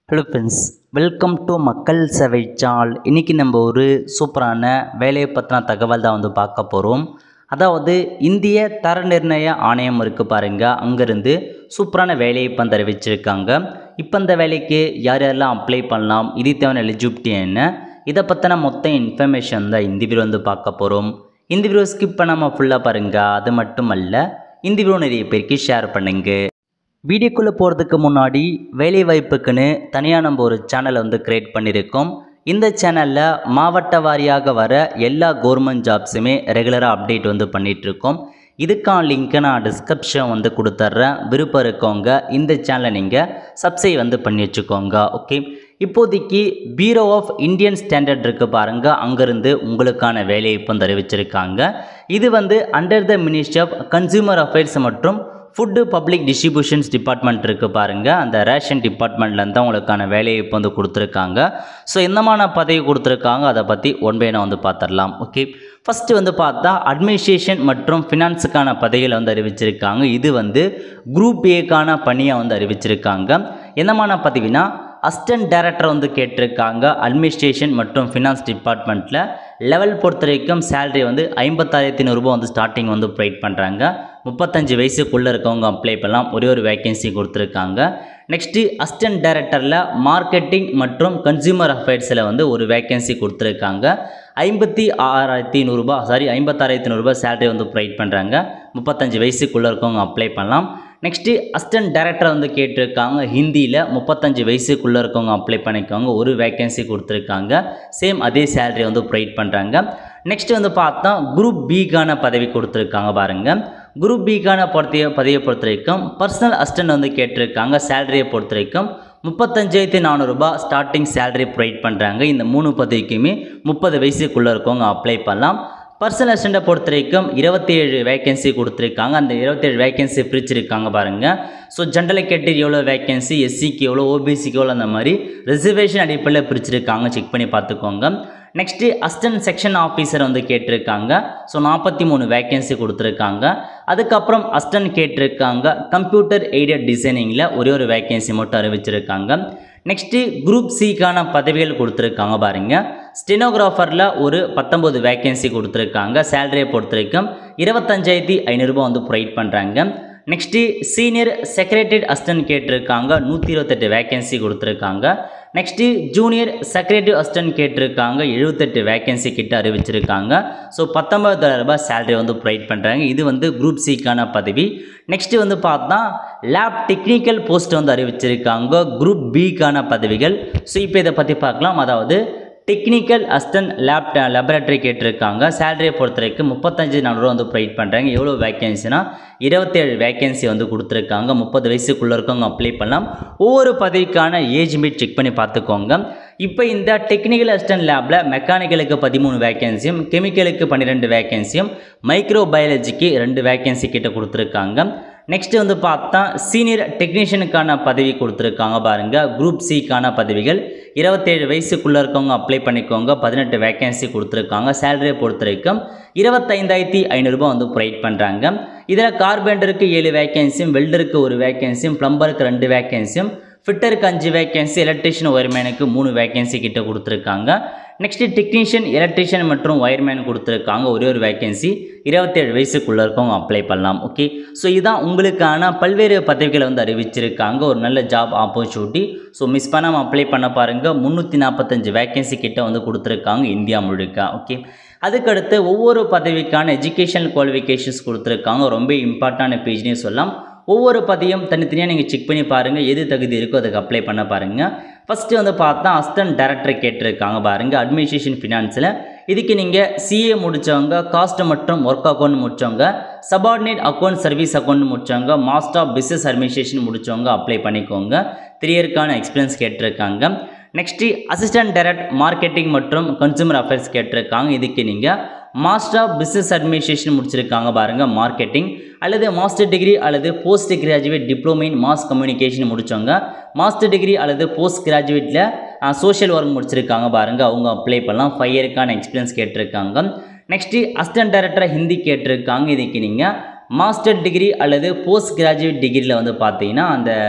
hello friends welcome to மக்கள் சேவை சால் இன்றைக்கி நம்ம ஒரு சூப்பரான வேலையை பற்றின தகவல் தான் வந்து பார்க்க போகிறோம் அதாவது இந்திய தர நிர்ணய ஆணையம் இருக்குது பாருங்கள் அங்கேருந்து சூப்பரான வேலையை இப்போ தெரிவிச்சிருக்காங்க இப்போ இந்த வேலைக்கு யார் யாரெல்லாம் அப்ளை பண்ணலாம் இது தேவையான எலிஜிபிலிட்டி என்ன இதை பற்றின மொத்த இன்ஃபர்மேஷன் தான் இந்த வீடியோ வந்து பார்க்க போகிறோம் இந்த வீடியோ ஸ்கிப் பண்ணாமல் ஃபுல்லாக பாருங்கள் அது மட்டும் அல்ல இந்த வீடியோ நிறைய பேருக்கு ஷேர் பண்ணுங்கள் வீடியோக்குள்ளே போகிறதுக்கு முன்னாடி வேலை வாய்ப்புக்குன்னு தனியாக நம்ம ஒரு சேனலை வந்து க்ரியேட் பண்ணியிருக்கோம் இந்த சேனலில் மாவட்ட வாரியாக வர எல்லா கவர்மெண்ட் ஜாப்ஸுமே ரெகுலராக அப்டேட் வந்து பண்ணிகிட்ருக்கோம் இதுக்கான லிங்க்கை நான் டிஸ்கிரிப்ஷன் வந்து கொடுத்துட்றேன் விருப்பம் இருக்கவங்க இந்த சேனலை நீங்கள் சப்ஸ்கிரைப் வந்து பண்ணி வச்சுக்கோங்க ஓகே இப்போதைக்கு பீரோ ஆஃப் இந்தியன் ஸ்டாண்டர்ட் இருக்குது பாருங்கள் அங்கேருந்து உங்களுக்கான வேலையை இப்போ தெரிவிச்சிருக்காங்க இது வந்து under the ministry of consumer affairs மற்றும் ஃபுட்டு பப்ளிக் டிஸ்ட்ரிபியூஷன்ஸ் டிபார்ட்மெண்ட் இருக்குது பாருங்கள் அந்த ரேஷன் டிபார்ட்மெண்ட்லேருந்து தான் உங்களுக்கான வேலையை இப்போ வந்து கொடுத்துருக்காங்க ஸோ என்னமான பதவி கொடுத்துருக்காங்க அதை பற்றி ஒன் பை வந்து பார்த்துடலாம் ஓகே ஃபஸ்ட்டு வந்து பார்த்தா அட்மினிஸ்ட்ரேஷன் மற்றும் ஃபினான்ஸுக்கான பதவிகளை வந்து அறிவிச்சிருக்காங்க இது வந்து குரூப் ஏக்கான பணியை வந்து அறிவிச்சிருக்காங்க என்னமான பதவினா அசிஸ்டன்ட் டைரக்டர் வந்து கேட்டிருக்காங்க அட்மினிஸ்ட்ரேஷன் மற்றும் ஃபினான்ஸ் டிபார்ட்மெண்ட்டில் லெவல் பொறுத்த வரைக்கும் சேலரி வந்து ஐம்பத்தாயிரத்தி நூறுரூபா வந்து ஸ்டார்டிங் வந்து ப்ரொவைட் பண்ணுறாங்க முப்பத்தஞ்சு வயசுக்குள்ளே இருக்கவங்க அப்ளை பண்ணலாம் ஒரே ஒரு வேகன்சி கொடுத்துருக்காங்க நெக்ஸ்ட்டு அசிஸ்டன்ட் டைரக்டரில் மார்க்கெட்டிங் மற்றும் கன்சியூமர் அஃபேர்ஸில் வந்து ஒரு வேகன்சி கொடுத்துருக்காங்க ஐம்பத்தி ஆறாயிரத்தி நூறுரூபா சாரி ஐம்பத்தாறாயிரத்தி நூறுரூபா சேலரி வந்து ப்ரொவைட் பண்ணுறாங்க முப்பத்தஞ்சு வயசுக்குள்ளே இருக்கவங்க அப்ளை பண்ணலாம் நெக்ஸ்ட்டு அசிஸ்டன்ட் டைரக்டர் வந்து கேட்டிருக்காங்க ஹிந்தியில் முப்பத்தஞ்சு வயசுக்குள்ளே இருக்கவங்க அப்ளை பண்ணிக்கோங்க ஒரு வேகன்சி கொடுத்துருக்காங்க சேம் அதே சேலரி வந்து ப்ரொவைட் பண்ணுறாங்க நெக்ஸ்ட் வந்து பார்த்தா குரூப் பிக்கான பதவி கொடுத்துருக்காங்க பாருங்கள் குரூப் பிக்கான பொறுத்தைய பதவியை பொறுத்த வரைக்கும் பர்சனல் அசிஸ்டன்ட் வந்து கேட்டிருக்காங்க சேலரியை பொறுத்த வரைக்கும் முப்பத்தஞ்சாயிரத்தி நானூறுரூபா ஸ்டார்டிங் சேலரி ப்ரொவைட் பண்ணுறாங்க இந்த மூணு பதவிக்குமே முப்பது வயசுக்குள்ளே இருக்கவங்க அப்ளை பண்ணலாம் பர்சனல் அசிஸ்டண்ட்டை பொறுத்த வரைக்கும் இருபத்தி ஏழு வேகன்சி கொடுத்துருக்காங்க அந்த இருபத்தேழு வேகன்சி பிரிச்சிருக்காங்க பாருங்கள் ஸோ ஜென்ரல் கேட்டரி எவ்வளோ வேகன்சி எஸ்சிக்கு எவ்வளோ ஓபிசிக்கு எவ்வளோ அந்த மாதிரி ரிசர்வேஷன் அடிப்படையில் பிரிச்சிருக்காங்க செக் பண்ணி பார்த்துக்கோங்க நெக்ஸ்ட்டு அசிஸ்டன்ட் செக்ஷன் ஆஃபீஸர் வந்து கேட்டிருக்காங்க ஸோ நாற்பத்தி மூணு வேகன்சி கொடுத்துருக்காங்க அதுக்கப்புறம் அசிஸ்டன்ட் கேட்டிருக்காங்க கம்ப்யூட்டர் எய்டட் டிசைனிங்கில் ஒரே ஒரு வேகன்சி மட்டும் அறிவிச்சிருக்காங்க நெக்ஸ்ட்டு குரூப் சிக்கான பதவிகள் கொடுத்துருக்காங்க பாருங்கள் ஸ்டெனோகிராஃபரில் ஒரு பத்தொம்பது வேகன்சி கொடுத்துருக்காங்க சேலரியை பொறுத்த வரைக்கும் இருபத்தஞ்சாயிரத்தி ஐநூறுரூபா வந்து ப்ரொவைட் பண்ணுறாங்க நெக்ஸ்ட்டு சீனியர் செக்ரட்டரியேட் அசிஸ்டன்ட் கேட்டிருக்காங்க நூற்றி இருபத்தெட்டு வேகன்சி கொடுத்துருக்காங்க நெக்ஸ்ட்டு ஜூனியர் செக்ரட்டரி அசிஸ்டன்ட் கேட்டிருக்காங்க எழுபத்தெட்டு வேகன்சி கிட்ட அறிவிச்சிருக்காங்க ஸோ பத்தொம்பதாயிரம் ரூபாய் சேலரி வந்து ப்ரொவைட் பண்ணுறாங்க இது வந்து குரூப் சிக்கான பதவி நெக்ஸ்ட்டு வந்து பார்த்தா லேப் டெக்னிக்கல் போஸ்ட் வந்து அறிவிச்சிருக்காங்க குரூப் பிக்கான பதவிகள் ஸோ இப்போ இதை பற்றி பார்க்கலாம் அதாவது டெக்னிக்கல் அசிஸ்டன்ட் லேப் லெபரட்டரி கேட்டிருக்காங்க சேலரியை பொறுத்த வரைக்கும் முப்பத்தஞ்சு நானூறுவா வந்து ப்ரொவைட் பண்ணுறாங்க எவ்வளோ வேகன்சினா இருபத்தேழு வேகன்சி வந்து கொடுத்துருக்காங்க முப்பது வயசுக்குள்ளே இருக்கவங்க அப்ளை பண்ணலாம் ஒவ்வொரு பதவிக்கான ஏஜ் மீட் செக் பண்ணி பார்த்துக்கோங்க இப்போ இந்த டெக்னிக்கல் அசிஸ்டன்ட் லேபில் மெக்கானிக்கலுக்கு பதிமூணு வேகன்சியும் கெமிக்கலுக்கு பன்னிரெண்டு வேகன்சியும் மைக்ரோ பயாலஜிக்கு ரெண்டு வேகன்சி கிட்ட கொடுத்துருக்காங்க நெக்ஸ்ட் வந்து பார்த்தா சீனியர் டெக்னீஷியனுக்கான பதவி கொடுத்துருக்காங்க பாருங்கள் குரூப் சிக்கான பதவிகள் இருபத்தேழு வயசுக்குள்ளே இருக்கவங்க அப்ளை பண்ணிக்கோங்க பதினெட்டு வேகன்சி கொடுத்துருக்காங்க சேலரியை பொறுத்த வரைக்கும் இருபத்தைந்தாயிரத்தி ஐநூறுரூபா வந்து ப்ரொவைட் பண்ணுறாங்க இதில் கார்பெண்டருக்கு ஏழு வேகன்சியும் வெல்டருக்கு ஒரு வேகன்சியும் ப்ளம்பருக்கு ரெண்டு வேகன்சியும் ஃபிட்டருக்கு அஞ்சு வேகன்சி எலக்ட்ரிஷியன் ஒயர்மேனுக்கு மூணு வேகன்சி கிட்ட கொடுத்துருக்காங்க நெக்ஸ்ட்டு டெக்னீஷியன் எலக்ட்ரிஷியன் மற்றும் ஒயர்மேன் கொடுத்துருக்காங்க ஒரே ஒரு வேகன்சி இருபத்தேழு வயசுக்குள்ளே இருக்கவங்க அப்ளை பண்ணலாம் ஓகே ஸோ இதுதான் உங்களுக்கான பல்வேறு பதவிகளை வந்து அறிவிச்சிருக்காங்க ஒரு நல்ல ஜாப் ஆப்பர்ச்சுனிட்டி ஸோ மிஸ் பண்ணாமல் அப்ளை பண்ண பாருங்கள் முந்நூற்றி நாற்பத்தஞ்சு வேகன்சி கிட்ட வந்து கொடுத்துருக்காங்க இந்தியா முழுக்க ஓகே அதுக்கடுத்து ஒவ்வொரு பதவிக்கான எஜுகேஷனல் குவாலிஃபிகேஷன்ஸ் கொடுத்துருக்காங்க ரொம்ப இம்பார்ட்டண்டான பேஜ்னே சொல்லலாம் ஒவ்வொரு பதியும் தனித்தனியாக நீங்கள் செக் பண்ணி பாருங்கள் எது தகுதி இருக்கோ அதுக்கு அப்ளை பண்ண பாருங்கள் ஃபஸ்ட்டு வந்து பார்த்தா அசிஸ்டன்ட் டைரக்டர் கேட்டிருக்காங்க பாருங்கள் அட்மினிஸ்ட்ரேஷன் ஃபினான்ஸில் இதுக்கு நீங்கள் சிஏ முடித்தவங்க காஸ்ட் மற்றும் ஒர்க் அக்கௌண்ட் முடித்தவங்க சபார்டினேட் அக்கௌண்ட் சர்வீஸ் அக்கௌண்ட் முடித்தவங்க மாஸ்டர் ஆஃப் பிஸ்னஸ் அட்மினிஸ்ட்ரேஷன் முடித்தவங்க அப்ளை பண்ணிக்கோங்க த்ரீ இயர்க்கான எக்ஸ்பீரியன்ஸ் கேட்டிருக்காங்க நெக்ஸ்ட்டு அசிஸ்டன்ட் டைரக்ட் மார்க்கெட்டிங் மற்றும் கன்சூமர் அஃபேர்ஸ் கேட்டிருக்காங்க இதுக்கு நீங்கள் மாஸ்டர் ஆஃப் பிஸ்னஸ் அட்மினிஸ்ட்ரேஷன் முடிச்சிருக்காங்க பாருங்கள் மார்க்கெட்டிங் அல்லது மாஸ்டர் டிகிரி அல்லது post graduate diploma in mass communication முடித்தவங்க மாஸ்டர் டிகிரி அல்லது போஸ்ட் கிராஜுவேட்டில் சோஷியல் ஒர்க் முடிச்சிருக்காங்க பாருங்கள் அவங்க அப்ளை பண்ணலாம் ஃபைவ் இயருக்கான எக்ஸ்பீரியன்ஸ் கேட்டிருக்காங்க நெக்ஸ்ட்டு அசிஸ்டன்ட் டைரக்டர் ஹிந்தி கேட்டிருக்காங்க இதுக்கு நீங்கள் மாஸ்டர் டிகிரி அல்லது போஸ்ட் கிராஜுவேட் டிகிரியில் வந்து பார்த்தீங்கன்னா அந்த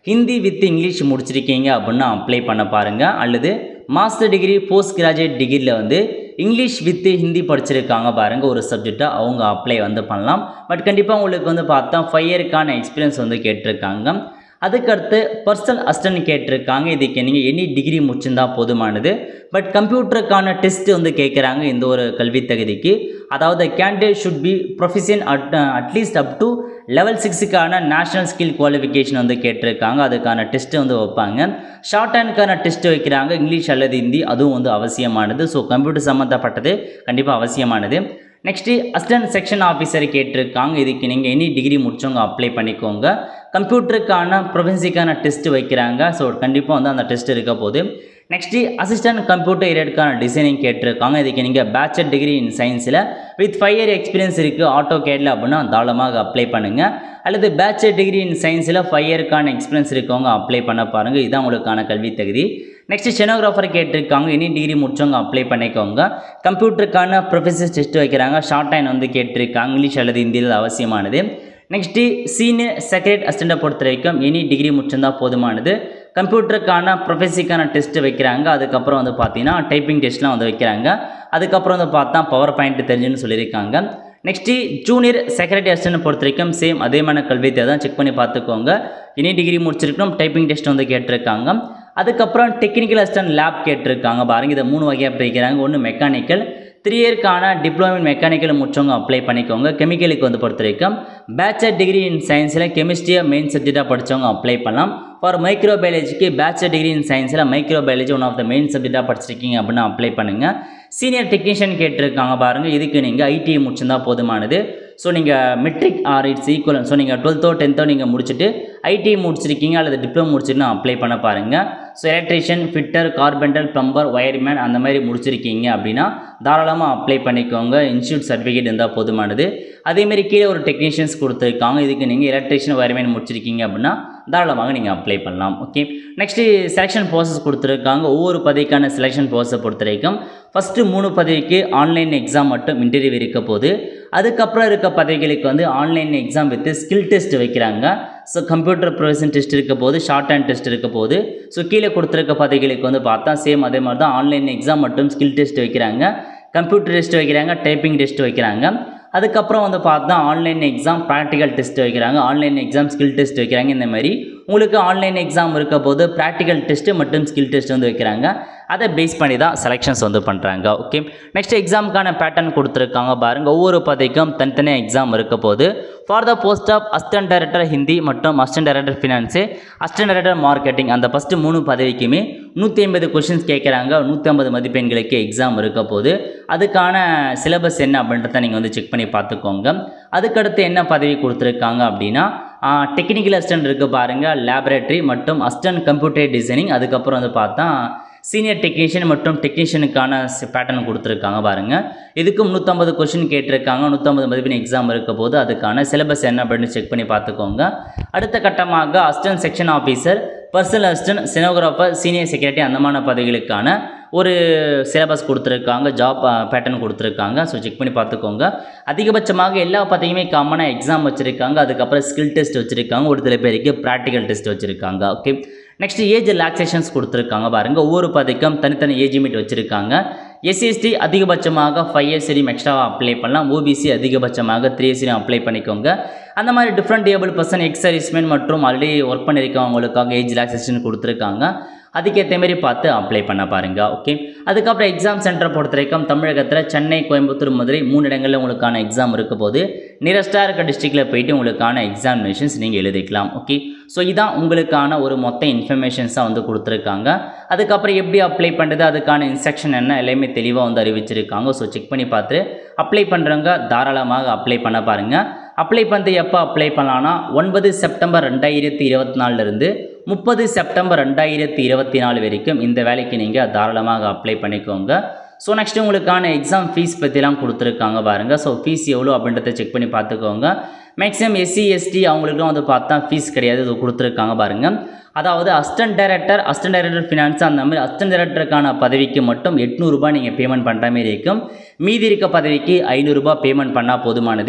ஹிந்தி வித் இங்கிலீஷ் முடிச்சிருக்கீங்க அப்படின்னா அப்ளை பண்ண பாருங்கள் அல்லது மாஸ்டர் டிகிரி போஸ்ட் கிராஜுவேட் டிகிரியில் வந்து இங்கிலீஷ் வித்து ஹிந்தி படிச்சிருக்காங்க பாருங்கள் ஒரு சப்ஜெக்டை அவங்க அப்ளை வந்து பண்ணலாம் பட் கண்டிப்பாக உங்களுக்கு வந்து பார்த்தா ஃபைவ் இயருக்கான எக்ஸ்பீரியன்ஸ் வந்து கேட்டிருக்காங்க அதுக்கடுத்து பர்சனல் அசிஸ்டன்ட் கேட்டிருக்காங்க இதுக்கு நீங்கள் எனி டிகிரி முடிச்சிருந்தா போதுமானது பட் கம்ப்யூட்டருக்கான டெஸ்ட் வந்து கேட்குறாங்க இந்த ஒரு கல்வி தகுதிக்கு அதாவது candidate should be proficient at at least up to level சிக்ஸுக்கான நேஷனல் ஸ்கில் குவாலிஃபிகேஷன் வந்து கேட்டிருக்காங்க அதுக்கான டெஸ்ட்டு வந்து வைப்பாங்க ஷார்ட் ஹேண்டுக்கான டெஸ்ட் வைக்கிறாங்க இங்கிலீஷ் அல்லது ஹிந்தி அதுவும் வந்து அவசியமானது ஸோ கம்ப்யூட்டர் சம்மந்தப்பட்டது கண்டிப்பாக அவசியமானது நெக்ஸ்ட்டு அசிஸ்டன்ட் செக்ஷன் ஆஃபீஸர் கேட்டிருக்காங்க இதுக்கு நீங்கள் எனி டிகிரி முடிச்சவங்க அப்ளை பண்ணிக்கோங்க கம்ப்யூட்டருக்கான ப்ரொஃபென்சிக்கான டெஸ்ட் வைக்கிறாங்க ஸோ கண்டிப்பாக வந்து அந்த டெஸ்ட் இருக்க போது நெக்ஸ்ட்டு அசிஸ்டன்ட் கம்ப்யூட்டர் ஏரியடுக்கான டிசைனிங் கேட்டிருக்காங்க இதுக்கு நீங்கள் பேச்சுலர் டிகிரி இன் சயின்ஸில் வித் ஃபைவ் இயர் எக்ஸ்பீரியன்ஸ் இருக்குது ஆட்டோ கேடில் அப்படின்னா தாராளமாக அப்ளை பண்ணுங்கள் அல்லது பேச்சுலர் டிகிரி இன் சயின்ஸில் ஃபைவ் இயருக்கான எக்ஸ்பீரியன்ஸ் இருக்கவங்க அப்ளை பண்ண பாருங்கள் இதுதான் உங்களுக்கான கல்வி தகுதி நெக்ஸ்ட் ஸ்டெனோகிராஃபர் கேட்டிருக்காங்க எனி டிகிரி முடிச்சவங்க அப்ளை பண்ணிக்கோங்க கம்ப்யூட்டருக்கான ப்ரொஃபஸர் டெஸ்ட் வைக்கிறாங்க ஷார்ட் ஹேண்ட் வந்து கேட்டிருக்காங்க இங்கிலீஷ் அல்லது ஹிந்தியில் அவசியமானது நெக்ஸ்ட்டு சீனியர் செக்ரட்டரி அசிஸ்டண்ட்டை பொறுத்த வரைக்கும் எனி டிகிரி முடிச்சிருந்தா போதுமானது கம்ப்யூட்டருக்கான ப்ரொஃபஸிக்கான டெஸ்ட் வைக்கிறாங்க அதுக்கப்புறம் வந்து பார்த்தீங்கன்னா டைப்பிங் டெஸ்ட்லாம் வந்து வைக்கிறாங்க அதுக்கப்புறம் வந்து பார்த்தா பவர் பாயிண்ட் தெரிஞ்சுன்னு சொல்லியிருக்காங்க நெக்ஸ்ட்டு ஜூனியர் செக்ரட்டரி அசிஸ்டன்ட் பொறுத்த வரைக்கும் சேம் அதே மாதிரி கல்வி தான் செக் பண்ணி பார்த்துக்கோங்க எனி டிகிரி முடிச்சிருக்கணும் டைப்பிங் டெஸ்ட் வந்து கேட்டிருக்காங்க அதுக்கப்புறம் டெக்னிக்கல் அசிஸ்டன்ட் லேப் கேட்டிருக்காங்க பாருங்க இதை மூணு வகையாக பிரிக்கிறாங்க ஒன்று மெக்கானிக்கல் த்ரீ இயர்க்கான டிப்ளமோ இன் மெக்கானிக்கல் முடிச்சவங்க அப்ளை பண்ணிக்கோங்க கெமிக்கலுக்கு வந்து பொறுத்த வரைக்கும் பேச்சுலர் டிகிரி இன் சயின்ஸில் கெமிஸ்ட்ரியை மெயின் சப்ஜெக்டாக படித்தவங்க அப்ளை பண்ணலாம் ஃபார் மைக்ரோ பயாலஜிக்கு பேச்சுலர் டிகிரி இன் சயின்ஸில் microbiology one of the main சப்ஜெக்டாக படிச்சிருக்கீங்க அப்படின்னு அப்ளை பண்ணுங்கள் சீனியர் டெக்னீஷியன் கேட்டிருக்காங்க பாருங்கள் இதுக்கு நீங்கள் ஐடிஐ முடிச்சிருந்தா போதுமானது ஸோ நீங்கள் matric or it's equal so நீங்கள் டுவெல்த்தோ டென்த்தோ நீங்கள் முடிச்சுட்டு ஐடிஐ முடிச்சிருக்கீங்க அல்லது டிப்ளமோ முடிச்சுட்டு அப்ளை பண்ண பாருங்கள் so electrician fitter carpenter plumber wireman அந்த மாதிரி முடிச்சிருக்கீங்க அப்படின்னா தாராளமாக அப்ளை பண்ணிக்கோங்க இன்ஸ்டியூட் சர்டிஃபிகேட் இருந்தால் போதுமானது அதேமாரி கீழே ஒரு டெக்னீஷியன்ஸ் கொடுத்துருக்காங்க இதுக்கு நீங்கள் எலக்ட்ரிஷியன் ஒயர்மேன் முடிச்சிருக்கீங்க அப்படின்னா தாராளமாக நீங்கள் அப்ளை பண்ணலாம் ஓகே நெக்ஸ்ட்டு செலெக்ஷன் ப்ராசஸ் கொடுத்துருக்காங்க ஒவ்வொரு பதவிக்கான செலெக்ஷன் ப்ராசஸை பொறுத்த வரைக்கும் ஃபஸ்ட்டு மூணு பதவிக்கு ஆன்லைன் எக்ஸாம் மட்டும் இன்டர்வியூ இருக்க போது அதுக்கப்புறம் இருக்க பதவிகளுக்கு வந்து online exam with skill test வைக்கிறாங்க ஸோ கம்ப்யூட்டர் ப்ரொஃபஷன் டெஸ்ட் இருக்க போது ஷார்ட் ஹேண்ட் டெஸ்ட் இருக்க போது ஸோ கீழே கொடுத்துருக்க பதவிகளுக்கு வந்து பார்த்தா சேம் அதே மாதிரி தான் ஆன்லைன் எக்ஸாம் மற்றும் ஸ்கில் டெஸ்ட் வைக்கிறாங்க கம்ப்யூட்டர் டெஸ்ட் வைக்கிறாங்க டைப்பிங் டெஸ்ட் வைக்கிறாங்க அதுக்கப்புறம் வந்து பார்த்தா ஆன்லைன் எக்ஸாம் ப்ராக்டிக்கல் டெஸ்ட் வைக்கிறாங்க ஆன்லைன் எக்ஸாம் ஸ்கில் டெஸ்ட் வைக்கிறாங்க இந்த மாதிரி உங்களுக்கு ஆன்லைன் எக்ஸாம் இருக்க போது ப்ராக்டிக்கல் டெஸ்ட்டு மற்றும் ஸ்கில் டெஸ்ட் வந்து வைக்கிறாங்க அதை பேஸ் பண்ணி தான் செலெக்ஷன்ஸ் வந்து பண்ணுறாங்க ஓகே நெக்ஸ்ட் எக்ஸாமுக்கான பேட்டர்ன் கொடுத்துருக்காங்க பாருங்கள் ஒவ்வொரு பதவிக்கும் தனித்தனியாக எக்ஸாம் இருக்க போது for the post of assistant director Hindi மற்றும் assistant director finance assistant director marketing அந்த ஃபஸ்ட்டு மூணு பதவிக்குமே நூற்றி ஐம்பது கொஷின்ஸ் கேட்குறாங்க நூற்றி ஐம்பது மதிப்பெண்களுக்கு எக்ஸாம் இருக்க போது அதுக்கான சிலபஸ் என்ன அப்படின்றத நீங்கள் வந்து செக் பண்ணி பார்த்துக்கோங்க அதுக்கடுத்து என்ன பதவி கொடுத்துருக்காங்க அப்படின்னா டெக்னிக்கல் அசிஸ்டன்ட் இருக்குது பாருங்கள் லேபரேட்டரி மற்றும் அசிஸ்டன்ட் கம்ப்யூட்டர் டிசைனிங் அதுக்கப்புறம் வந்து பார்த்தா சீனியர் டெக்னீஷியன் மற்றும் டெக்னீஷியனுக்கான பேட்டர்ன் கொடுத்துருக்காங்க பாருங்கள் இதுக்கும் நூற்றம்பது கொஷின் கேட்டிருக்காங்க நூற்றம்பது மதிப்பெண் எக்ஸாம் இருக்க போது அதுக்கான சிலபஸ் என்ன அப்படின்னு செக் பண்ணி பார்த்துக்கோங்க அடுத்த கட்டமாக assistant section officer personal assistant stenographer senior secretary அந்தமான பதவிகளுக்கான ஒரு சிலபஸ் கொடுத்துருக்காங்க ஜாப் பேட்டர்ன் கொடுத்துருக்காங்க ஸோ செக் பண்ணி பார்த்துக்கோங்க அதிகபட்சமாக எல்லா பதவியுமே காமனாக எக்ஸாம் வச்சுருக்காங்க அதுக்கப்புறம் ஸ்கில் டெஸ்ட் வச்சுருக்காங்க ஒரு சில பேருக்கு ப்ராக்டிக்கல் டெஸ்ட் வச்சுருக்காங்க ஓகே நெக்ஸ்ட் ஏஜ் ரிலாக்ஸேஷன்ஸ் கொடுத்துருக்காங்க பாருங்கள் ஒவ்வொரு பதவிக்கும் தனித்தனி ஏஜ் லிமிட் வச்சுருக்காங்க எஸ்சிஎஸ்டி அதிகபட்சமாக ஃபைவ் இயர்ஸ் வரையும் எக்ஸ்ட்ராவாக அப்ளை பண்ணலாம் ஓபிசி அதிகபட்சமாக த்ரீ இயர்ஸ் வரையும் அப்ளை பண்ணிக்கோங்க அந்த மாதிரி different able person ex serviceman மற்றும் ஆல்ரெடி ஒர்க் பண்ணியிருக்கவங்களுக்காக ஏஜ் ரிலாக்ஸேஷன் கொடுத்துருக்காங்க அதுக்கேற்ற மாரி பார்த்து அப்ளை பண்ண பாருங்கள் ஓகே அதுக்கப்புறம் எக்ஸாம் சென்டரை பொறுத்த வரைக்கும் தமிழகத்தில் சென்னை கோயம்புத்தூர் மதுரை மூணு இடங்களில் உங்களுக்கான எக்ஸாம் இருக்க போது நியரஸ்ட்டாக இருக்க டிஸ்ட்ரிக்டில் போயிட்டு உங்களுக்கான எக்ஸாமினேஷன்ஸ் நீங்கள் எழுதிக்கலாம் ஓகே ஸோ இதான் உங்களுக்கான ஒரு மொத்த இன்ஃபர்மேஷன்ஸாக வந்து கொடுத்துருக்காங்க அதுக்கப்புறம் எப்படி அப்ளை பண்ணுறது அதுக்கான இன்ஸ்ட்ரக்ஷன் என்ன எல்லாமே தெளிவாக வந்து அறிவிச்சிருக்காங்க ஸோ செக் பண்ணி பார்த்து அப்ளை பண்ணுறவங்க தாராளமாக அப்ளை பண்ண பாருங்கள் அப்ளை பண்ணது எப்போ அப்ளை பண்ணலான்னா ஒன்பது செப்டம்பர் ரெண்டாயிரத்தி இருபத்தி நாலுலேருந்து முப்பது செப்டம்பர் ரெண்டாயிரத்தி இருபத்தி நாலு வரைக்கும் இந்த வேலைக்கு நீங்கள் தாராளமாக அப்ளை பண்ணிக்கோங்க ஸோ நெக்ஸ்ட் உங்களுக்கான எக்ஸாம் ஃபீஸ் பற்றிலாம் கொடுத்துருக்காங்க பாருங்கள் ஸோ ஃபீஸ் எவ்வளோ அப்படின்றத செக் பண்ணி பார்த்துக்கோங்க மேக்ஸிமம் எஸ்சி எஸ்டி அவங்களுக்குலாம் வந்து பார்த்தா ஃபீஸ் கிடையாது இது கொடுத்துருக்காங்க பாருங்கள் அதாவது assistant director assistant director finance அந்த மாதிரி அசிஸ்டன்ட் டைரக்டருக்கான பதவிக்கு மட்டும் எட்நூறுபா நீங்கள் பேமெண்ட் பண்ணுற மாதிரி இருக்கும் மீதி இருக்க பதவிக்கு ஐநூறுரூபா பேமெண்ட் பண்ணால் போதுமானது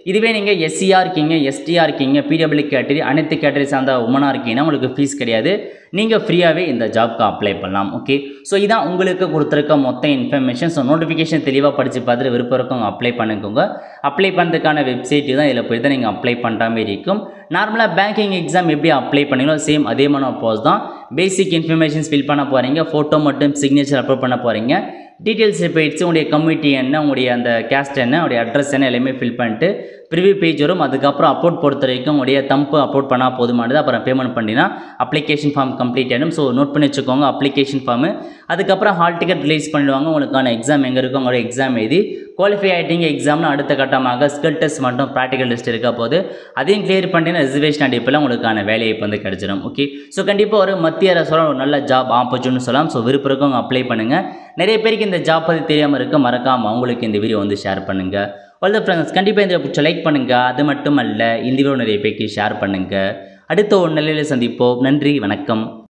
இதுவே நீங்கள் எஸ்சியாக இருக்கீங்க எஸ்டியாக இருக்கீங்க பிடபிள்யூ கேட்டரி அனைத்து கேட்டரி சார்ந்த உமனாக இருக்கீங்கன்னா உங்களுக்கு ஃபீஸ் கிடையாது நீங்கள் ஃப்ரீயாகவே இந்த ஜாப்க்கு அப்ளை பண்ணலாம் ஓகே ஸோ இதான் உங்களுக்கு கொடுத்துருக்க மொத்த இன்ஃபர்மேஷன் ஸோ நோட்டிஃபிகேஷன் தெளிவாக படித்து பார்த்துட்டு விருப்பம் இருக்கவங்க அப்ளை பண்ணிக்கோங்க அப்ளை பண்ணுறதுக்கான வெப்சைட் தான் இதில் போய் தான் நீங்கள் அப்ளை பண்ணுற மாதிரி இருக்கும் நார்மலாக பேங்கிங் எக்ஸாம் எப்படி அப்ளை பண்ணீங்களோ சேம் அதே மாதிரி போஸ் தான் பேசிக் இன்ஃபர்மேஷன்ஸ் ஃபில் பண்ண போகிறீங்க ஃபோட்டோ மட்டும் சிக்னேச்சர் அப்லோட் பண்ண போகிறீங்க டீட்டெயில்ஸ் போயிடுச்சு உங்களுடைய கம்யூனிட்டி என்ன உங்களுடைய அந்த கேஸ்ட் என்ன உங்களுடைய அட்ரஸ் என்ன எல்லாமே ஃபில் பண்ணிட்டு ப்ரிவியூ பேஜ் வரும் அதுக்கப்புறம் அப்லோட் பொறுத்த வரைக்கும் உங்களுடைய தம்பு அப்லோட் பண்ணால் போதுமானது அப்புறம் பேமெண்ட் பண்ணினா அப்ளிகேஷன் ஃபார்ம் கம்ப்ளீட் ஆகிடும் ஸோ நோட் பண்ணி வச்சுக்கோங்க அப்ளிகேஷன் ஃபார்மு அதுக்கப்புறம் ஹால் டிக்கெட் ரிலீஸ் பண்ணிடுவாங்க உங்களுக்கான எக்ஸாம் எங்கே இருக்கோ உங்களோட எக்ஸாம் எழுதி குவாலிஃபை ஆகிட்டீங்க எக்ஸாம்னு அடுத்த கட்டமாக ஸ்கில் டெஸ்ட் மட்டும் ப்ராக்டிக்கல் டெஸ்ட் இருக்க போது அதையும் கிளியர் பண்ணிட்டீங்கன்னா ரிசர்வேஷன் அடிப்பில் உங்களுக்கான வேலையை இப்போ வந்து கிடச்சிடும் ஓகே ஸோ கண்டிப்பாக ஒரு மத்திய அரசோட ஒரு நல்ல ஜாப் ஆப்பர்ச்சுனிட்டி சொல்லலாம் ஸோ விருப்பம் இருக்கவங்க அப்ளை பண்ணுங்கள் நிறைய பேருக்கு இந்த ஜாப் பற்றி தெரியாமல் இருக்க மறக்காமல் அவங்களுக்கு இந்த வீடியோ வந்து ஷேர் பண்ணுங்கள் ஆல் த ஃப்ரெண்ட்ஸ் கண்டிப்பாக இந்த பிடிச்ச லைக் பண்ணுங்கள் அது மட்டும் அல்ல இந்த வீடியோ நிறைய பேருக்கு ஷேர் பண்ணுங்கள் அடுத்த ஒரு நிலையில் சந்திப்போம் நன்றி வணக்கம்